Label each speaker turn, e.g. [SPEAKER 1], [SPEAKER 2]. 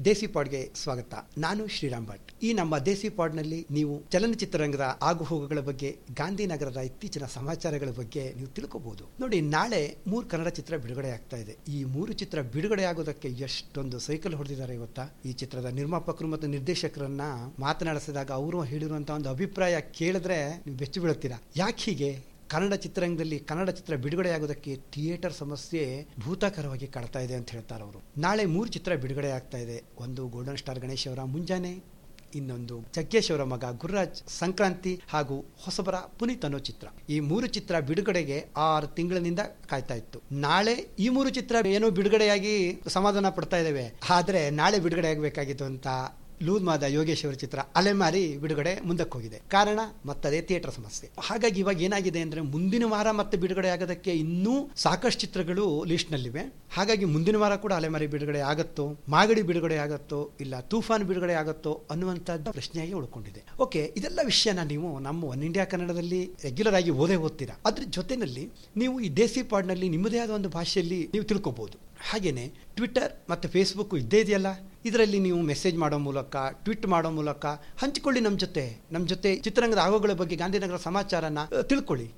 [SPEAKER 1] ದೇಸಿ ಪಾಡ್ಗೆ ಸ್ವಾಗತ ನಾನು ಶ್ರೀರಾಮ್ ಭಟ್ ಈ ನಮ್ಮ ದೇಸಿ ಪಾಡ್ನಲ್ಲಿ ನೀವು ಚಲನಚಿತ್ರರಂಗದ ಆಗುಹೋಗುಗಳ ಬಗ್ಗೆ ಗಾಂಧಿನಗರದ ಇತ್ತೀಚಿನ ಸಮಾಚಾರಗಳ ಬಗ್ಗೆ ನೀವು ತಿಳ್ಕೋಬಹುದು ನೋಡಿ ನಾಳೆ ಮೂರು ಕನ್ನಡ ಚಿತ್ರ ಬಿಡುಗಡೆ ಆಗ್ತಾ ಇದೆ ಈ ಮೂರು ಚಿತ್ರ ಬಿಡುಗಡೆ ಆಗೋದಕ್ಕೆ ಎಷ್ಟೊಂದು ಸೈಕಲ್ ಹೊಡೆದಿದ್ದಾರೆ ಇವತ್ತ ಈ ಚಿತ್ರದ ನಿರ್ಮಾಪಕರು ಮತ್ತು ನಿರ್ದೇಶಕರನ್ನ ಮಾತನಾಡಿಸಿದಾಗ ಅವರು ಹೇಳಿರುವಂತಹ ಒಂದು ಅಭಿಪ್ರಾಯ ಕೇಳಿದ್ರೆ ನೀವು ಬೆಚ್ಚಿ ಬೀಳುತ್ತೀರಾ ಯಾಕೆ ಹೀಗೆ ಕನ್ನಡ ಚಿತ್ರರಂಗದಲ್ಲಿ ಕನ್ನಡ ಚಿತ್ರ ಬಿಡುಗಡೆಯಾಗೋದಕ್ಕೆ ಥಿಯೇಟರ್ ಸಮಸ್ಯೆ ಭೂತಾಕರವಾಗಿ ಕಾಡ್ತಾ ಇದೆ ಅಂತ ಹೇಳ್ತಾರೆ ಅವರು ನಾಳೆ ಮೂರು ಚಿತ್ರ ಬಿಡುಗಡೆ ಆಗ್ತಾ ಇದೆ ಒಂದು ಗೋಲ್ಡನ್ ಸ್ಟಾರ್ ಗಣೇಶ್ ಅವರ ಮುಂಜಾನೆ ಇನ್ನೊಂದು ಜಗ್ಗೇಶ್ ಅವರ ಮಗ ಗುರುರಾಜ್ ಸಂಕ್ರಾಂತಿ ಹಾಗೂ ಹೊಸಬರ ಪುನೀತ್ ಅನ್ನೋ ಚಿತ್ರ ಈ ಮೂರು ಚಿತ್ರ ಬಿಡುಗಡೆಗೆ ಆರು ತಿಂಗಳಿನಿಂದ ಕಾಯ್ತಾ ಇತ್ತು ನಾಳೆ ಈ ಮೂರು ಚಿತ್ರ ಏನೋ ಬಿಡುಗಡೆಯಾಗಿ ಸಮಾಧಾನ ಪಡ್ತಾ ಇದ್ದೇವೆ ಆದ್ರೆ ನಾಳೆ ಬಿಡುಗಡೆ ಆಗಬೇಕಾಗಿತ್ತು ಅಂತ ಲೂದ್ ಮಾದ ಯೋಗೇಶ್ ಅವರ ಚಿತ್ರ ಅಲೆಮಾರಿ ಬಿಡುಗಡೆ ಮುಂದಕ್ಕೆ ಹೋಗಿದೆ ಕಾರಣ ಮತ್ತದೇ ಥಿಯೇಟರ್ ಸಮಸ್ಯೆ ಹಾಗಾಗಿ ಇವಾಗ ಏನಾಗಿದೆ ಅಂದ್ರೆ ಮುಂದಿನ ವಾರ ಮತ್ತೆ ಬಿಡುಗಡೆ ಆಗೋದಕ್ಕೆ ಇನ್ನೂ ಸಾಕಷ್ಟು ಚಿತ್ರಗಳು ಲಿಸ್ಟ್ ನಲ್ಲಿವೆ ಹಾಗಾಗಿ ಮುಂದಿನ ವಾರ ಕೂಡ ಅಲೆಮಾರಿ ಬಿಡುಗಡೆ ಆಗತ್ತೋ ಮಾಗಡಿ ಬಿಡುಗಡೆ ಆಗತ್ತೋ ಇಲ್ಲ ತೂಫಾನ್ ಬಿಡುಗಡೆ ಆಗತ್ತೋ ಅನ್ನುವಂಥದ್ದು ಪ್ರಶ್ನೆಯಾಗಿ ಉಳ್ಕೊಂಡಿದೆ ಓಕೆ ಇದೆಲ್ಲ ವಿಷಯನ ನೀವು ನಮ್ಮ ಒನ್ ಇಂಡಿಯಾ ಕನ್ನಡದಲ್ಲಿ ರೆಗ್ಯುಲರ್ ಆಗಿ ಓದೇ ಓದ್ತೀರಾ ಅದ್ರ ಜೊತೆನಲ್ಲಿ ನೀವು ಈ ದೇಸಿ ಪಾಡ್ನಲ್ಲಿ ನಿಮ್ಮದೇ ಆದ ಒಂದು ಭಾಷೆಯಲ್ಲಿ ನೀವು ತಿಳ್ಕೊಬಹುದು ಹಾಗೇನೆ ಟ್ವಿಟ್ಟರ್ ಮತ್ತು ಫೇಸ್ಬುಕ್ ಇದ್ದೇ ಇದೆಯಲ್ಲ ಇದರಲ್ಲಿ ನೀವು ಮೆಸೇಜ್ ಮಾಡೋ ಮೂಲಕ ಟ್ವೀಟ್ ಮಾಡೋ ಮೂಲಕ ಹಂಚಿಕೊಳ್ಳಿ ನಮ್ಮ ಜೊತೆ ನಮ್ಮ ಜೊತೆ ಚಿತ್ರರಂಗದ ಆಗೋಗಳ ಬಗ್ಗೆ ಗಾಂಧಿನಗರ ಸಮಾಚಾರನ ಅ, ತಿಳ್ಕೊಳ್ಳಿ